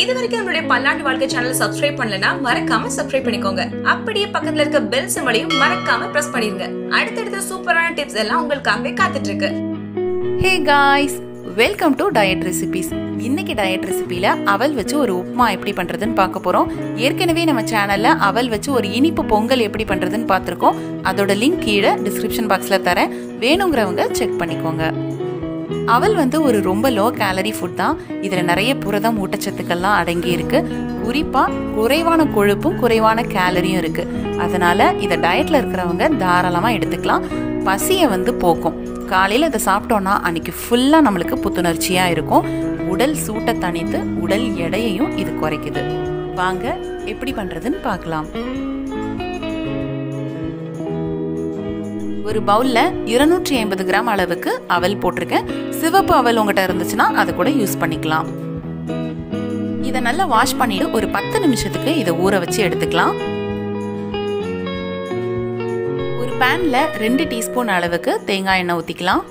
இது வரைக்கும் நம்மளுடைய பல்லாண்டு வாழ்க்கை சேனல் சப்ஸ்கிரைப் பண்ணலனா மறக்காம சப்ஸ்கிரைப் பண்ணிக்கோங்க அப்படியே பக்கத்துல இருக்க பெல் சிம்பளையும் மறக்காம பிரஸ் பண்ணிருங்க அடுத்தடுத்த சூப்பரான டிப்ஸ் எல்லாம் உங்களுக்காகவே காத்துட்டு இருக்கு hey guys welcome to diet recipes இன்னைக்கு டயட் ரெசிபியில் அவல் வச்சு ஒரு உப்புமா எப்படி பண்ணுறதுன்னு பார்க்க போகிறோம் ஏற்கனவே நம்ம சேனலில் அவல் வச்சு ஒரு இனிப்பு பொங்கல் எப்படி பண்ணுறதுன்னு பார்த்துருக்கோம் அதோட லிங்க் கீழே டிஸ்கிரிப்ஷன் பாக்ஸில் தரேன் வேணுங்கிறவங்க செக் பண்ணிக்கோங்க அவல் வந்து ஒரு ரொம்ப லோ கேலரி ஃபுட் தான் இதில் நிறைய புரதம் ஊட்டச்சத்துக்கள்லாம் அடங்கி இருக்கு குறிப்பாக குறைவான கொழுப்பும் குறைவான கேலரியும் இருக்கு அதனால இதை டயட்ல இருக்கிறவங்க தாராளமாக எடுத்துக்கலாம் பசியை வந்து போக்கும் காலையில் இதை சாப்பிட்டோன்னா அன்னைக்கு ஃபுல்லாக நம்மளுக்கு புத்துணர்ச்சியாக இருக்கும் உடல் சூட்டை தணித்து உடல் எடையையும் இது குறைக்குது வாங்க எப்படி பண்ணுறதுன்னு பார்க்கலாம் ஒரு பவுலில் இருநூற்றி ஐம்பது கிராம் அளவுக்கு அவல் போட்டிருக்கேன் சிவப்பு அவல் உங்கள்கிட்ட இருந்துச்சுன்னா அதை கூட யூஸ் பண்ணிக்கலாம் இதை நல்லா வாஷ் பண்ணிட்டு ஒரு பத்து நிமிஷத்துக்கு இதை ஊற வச்சு எடுத்துக்கலாம் ஒரு பேன்ல ரெண்டு டீஸ்பூன் அளவுக்கு தேங்காய் எண்ணெய் ஊற்றிக்கலாம்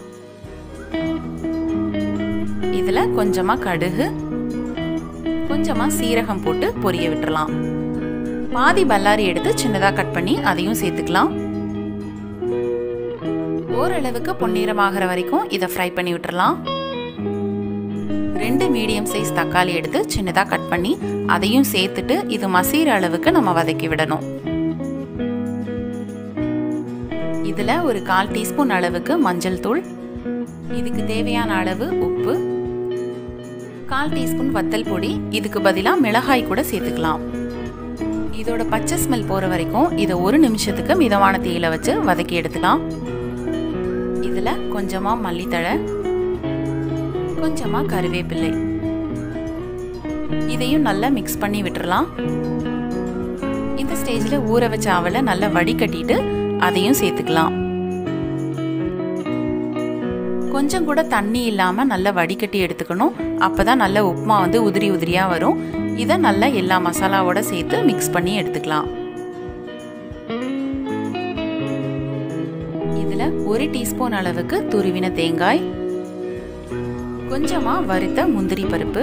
இதில் கொஞ்சமாக கடுகு கொஞ்சமாக சீரகம் போட்டு பொரிய விட்டுறலாம் பாதி பல்லாரி எடுத்து சின்னதாக கட் பண்ணி அதையும் சேர்த்துக்கலாம் ஓரளவுக்கு பொன்னிறமாகிற வரைக்கும் இதை ஃப்ரை பண்ணி விட்டுறலாம் ரெண்டு மீடியம் சைஸ் தக்காளி எடுத்து சின்னதாக கட் பண்ணி அதையும் சேர்த்துட்டு இது மசீர அளவுக்கு நம்ம வதக்கி விடணும் இதில் ஒரு கால் டீஸ்பூன் அளவுக்கு மஞ்சள் தூள் இதுக்கு தேவையான அளவு உப்பு கால் டீஸ்பூன் வத்தல் பொடி இதுக்கு பதிலாக மிளகாய் கூட சேர்த்துக்கலாம் இதோட பச்சை ஸ்மெல் போகிற வரைக்கும் இதை ஒரு நிமிஷத்துக்கு மிதமான தீயில வச்சு வதக்கி எடுத்துக்கலாம் இதில் கொஞ்சமாக மல்லித்தழை கொஞ்சமாக கருவேப்பிள்ளை இதையும் நல்லா மிக்ஸ் பண்ணி விட்டுறலாம் இந்த ஸ்டேஜில் ஊற வச்ச அவலை நல்லா வடிகட்டிட்டு அதையும் சேர்த்துக்கலாம் கொஞ்சம் கூட தண்ணி இல்லாமல் நல்லா வடிகட்டி எடுத்துக்கணும் அப்போ தான் நல்ல உப்புமா வந்து உதிரி உதிரியாக வரும் இதை நல்லா எல்லா மசாலாவோட சேர்த்து மிக்ஸ் பண்ணி எடுத்துக்கலாம் இதில் ஒரு டீஸ்பூன் அளவுக்கு துருவின தேங்காய் கொஞ்சமாக வறுத்த முந்திரி பருப்பு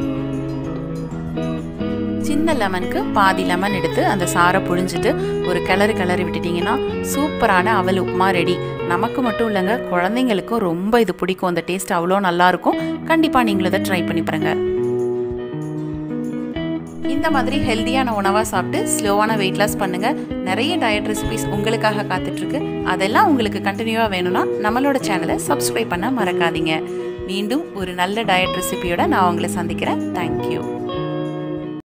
சின்ன லெமனுக்கு பாதி லெமன் எடுத்து அந்த சாரை புழிஞ்சிட்டு ஒரு கிளறு கிளறி விட்டுட்டிங்கன்னா சூப்பரான அவல் உப்புமா ரெடி நமக்கு மட்டும் இல்லைங்க குழந்தைங்களுக்கும் ரொம்ப இது பிடிக்கும் அந்த டேஸ்ட் அவ்வளோ நல்லாயிருக்கும் கண்டிப்பாக நீங்களும் இதை ட்ரை பண்ணி பாருங்க இந்த மாதிரி ஹெல்த்தியான உணவாக சாப்பிட்டு ஸ்லோவான வெயிட் லாஸ் பண்ணுங்க நிறைய டயட் ரெசிபிஸ் உங்களுக்காக காத்துட்ருக்கு அதெல்லாம் உங்களுக்கு கண்டினியூவாக வேணும்னா நம்மளோட சேனலை சப்ஸ்கிரைப் பண்ண மறக்காதீங்க மீண்டும் ஒரு நல்ல டயட் ரெசிபியோட நான் உங்களை சந்திக்கிறேன் தேங்க்யூ